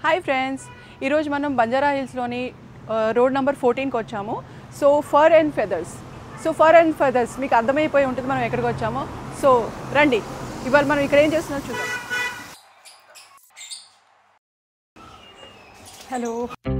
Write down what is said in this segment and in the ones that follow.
Hi friends ఈరోజు మనం బంజారా హిల్స్లోని రోడ్ నెంబర్ ఫోర్టీన్కి వచ్చాము so fur and feathers so fur and feathers మీకు అర్థమైపోయి ఉంటుంది మనం ఎక్కడికి వచ్చామో సో రండి ఇవాళ మనం ఇక్కడ ఏం చేస్తున్నాం చూద్దాం హలో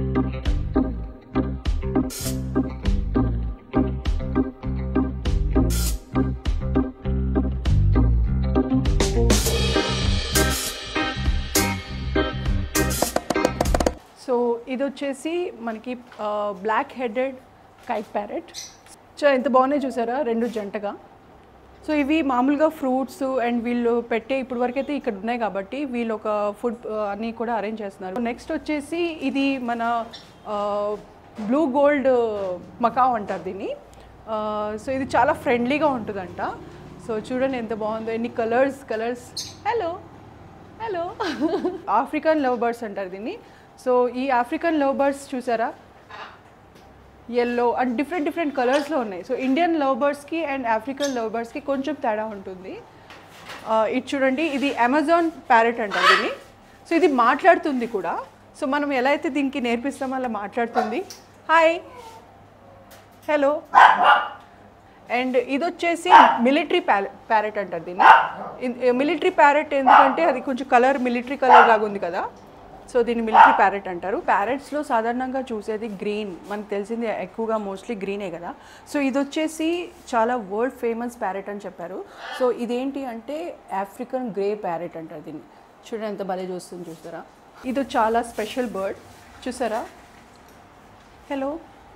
సో ఇది వచ్చేసి మనకి black headed caique parrot so ఎంత బాగున్నాయి చూసారా రెండు జంటగా సో ఇవి మామూలుగా ఫ్రూట్స్ అండ్ వీళ్ళు పెట్టే ఇప్పుడు వరకైతే ఇక్కడ ఉన్నాయి కాబట్టి వీళ్ళు ఒక ఫుడ్ అన్నీ కూడా అరేంజ్ చేస్తున్నారు నెక్స్ట్ వచ్చేసి ఇది మన బ్లూ గోల్డ్ మకావ్ అంటారు దీన్ని సో ఇది చాలా ఫ్రెండ్లీగా ఉంటుందంట సో చూడండి ఎంత బాగుందో ఎన్ని colours colours hello hello African love birds అంటారు దీన్ని సో ఈ ఆఫ్రికన్ లవ్ బర్డ్స్ చూసారా ఎల్లో అండ్ డిఫరెంట్ డిఫరెంట్ కలర్స్లో ఉన్నాయి సో ఇండియన్ లవ్ బర్డ్స్కి అండ్ ఆఫ్రికన్ లవ్ బర్డ్స్కి కొంచెం తేడా ఉంటుంది ఆ, ఇది చూడండి ఇది అమెజాన్ ప్యారెట్ అంటారు దీన్ని సో ఇది మాట్లాడుతుంది కూడా సో మనం ఎలా అయితే దీనికి నేర్పిస్తామో అలా మాట్లాడుతుంది హాయ్ హలో అండ్ ఇది వచ్చేసి మిలిటరీ ప్యారెట్ అంటారు దీన్ని మిలిటరీ ప్యారెట్ ఎందుకంటే అది కొంచెం కలర్ మిలిటరీ కలర్ లాగా ఉంది కదా సో దీన్ని మిలిటరీ ప్యారెట్ అంటారు ప్యారెట్స్లో సాధారణంగా చూసేది గ్రీన్ మనకు తెలిసింది ఎక్కువగా మోస్ట్లీ గ్రీనే కదా సో ఇది వచ్చేసి చాలా వరల్డ్ ఫేమస్ ప్యారెట్ అని చెప్పారు సో ఇదేంటి అంటే ఆఫ్రికన్ గ్రే ప్యారెట్ అంటారు దీన్ని చూడండి ఎంత భలే చూస్తుంది చూస్తారా ఇది చాలా స్పెషల్ బర్డ్ చూసారా హలో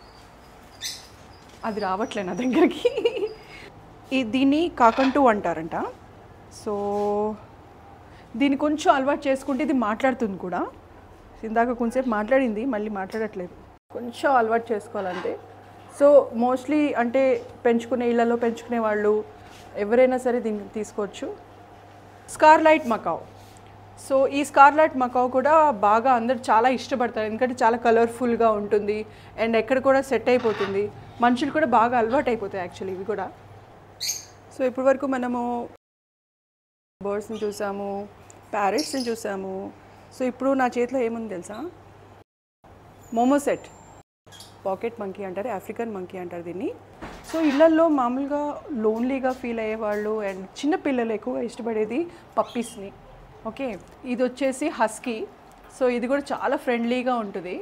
అది రావట్లే నా దగ్గరికి ఈ దీన్ని కాకంటూ అంటారంట సో దీన్ని కొంచెం అలవాటు చేసుకుంటే ఇది మాట్లాడుతుంది కూడా ఇందాక కొంచెంసేపు మాట్లాడింది మళ్ళీ మాట్లాడట్లేదు కొంచెం అలవాటు చేసుకోవాలంటే సో మోస్ట్లీ అంటే పెంచుకునే ఇళ్లలో పెంచుకునే వాళ్ళు ఎవరైనా సరే దీన్ని తీసుకోవచ్చు స్కార్లైట్ మకావ్ సో ఈ స్కార్లైట్ మకావ్ కూడా బాగా అందరు చాలా ఇష్టపడతారు ఎందుకంటే చాలా కలర్ఫుల్గా ఉంటుంది అండ్ ఎక్కడ కూడా సెట్ అయిపోతుంది మనుషులు కూడా బాగా అలవాటు అయిపోతాయి యాక్చువల్లీ ఇవి కూడా సో ఇప్పటి వరకు మనము బర్డ్స్ని చూసాము ప్యారెట్స్ని చూసాము సో ఇప్పుడు నా చేతిలో ఏముంది తెలుసా మోమోసెట్ పాకెట్ మంకీ అంటారు ఆఫ్రికన్ మంకీ అంటారు దీన్ని సో ఇళ్ళల్లో మామూలుగా లోన్లీగా ఫీల్ అయ్యేవాళ్ళు అండ్ చిన్న పిల్లలు ఎక్కువగా ఇష్టపడేది పప్పీస్ని ఓకే ఇది వచ్చేసి హస్కీ సో ఇది కూడా చాలా ఫ్రెండ్లీగా ఉంటుంది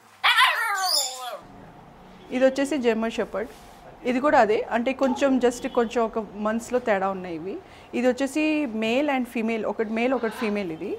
ఇది వచ్చేసి జర్మన్ షెపర్డ్ ఇది కూడా అదే అంటే కొంచెం జస్ట్ కొంచెం ఒక మంత్స్లో తేడా ఉన్నాయి ఇవి ఇది వచ్చేసి మేల్ అండ్ ఫీమేల్ ఒకటి మేల్ ఒకటి ఫీమేల్ ఇది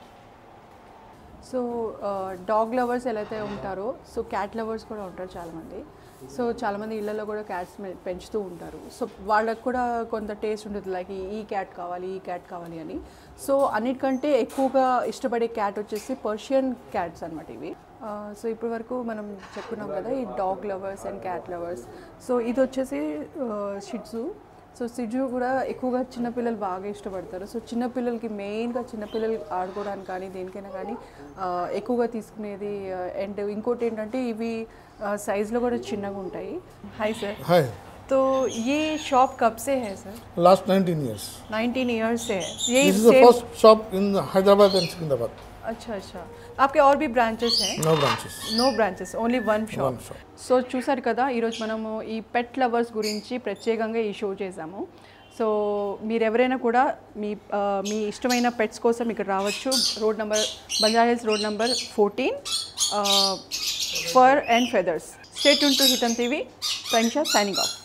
సో డాగ్ లవర్స్ ఎలా అయితే ఉంటారో సో క్యాట్ లవర్స్ కూడా ఉంటారు చాలామంది సో చాలామంది ఇళ్ళల్లో కూడా క్యాట్స్ పెంచుతూ ఉంటారు సో వాళ్ళకు కూడా కొంత టేస్ట్ ఉంటుంది లైక్ ఈ క్యాట్ కావాలి ఈ క్యాట్ కావాలి అని సో అన్నిటికంటే ఎక్కువగా ఇష్టపడే క్యాట్ వచ్చేసి పర్షియన్ క్యాట్స్ అనమాట ఇవి సో ఇప్పటి వరకు మనం చెప్పుకున్నాం కదా ఈ dog lovers and cat lovers so ఇది వచ్చేసి షిట్జు సో సిజు కూడా ఎక్కువగా చిన్నపిల్లలు బాగా ఇష్టపడతారు సో చిన్నపిల్లలకి మెయిన్గా చిన్నపిల్లలు ఆడుకోవడానికి కానీ దేనికైనా కానీ ఆ, ఎక్కువగా తీసుకునేది అండ్ ఇంకోటి ఏంటంటే ఇవి సైజులో కూడా చిన్నగా ఉంటాయి హాయ్ సార్ Hi, तो ये शॉप कब से है सर last 19 years. 19 ईयर्स से है ये This is the same- first shop in Hyderabad and Secunderabad. अच्छा अच्छा आपके और भी ब्रांचेस हैं No branches. No branches only one shop One shop. So చూసారు కదా ఈరోజు మనము ఈ పెట్ లవర్స్ గురించి ప్రత్యేకంగా ఈ షో చేసాము సో మీరు ఎవరైనా కూడా మీ ఆ, మీ ఇష్టమైన పెట్స్ కోసం ఇక్కడ రావచ్చు road number Banjara Hills road number fourteen fur and feathers state to హితం టీవీ ప్రణిషా సైనింగ్ ఆఫ్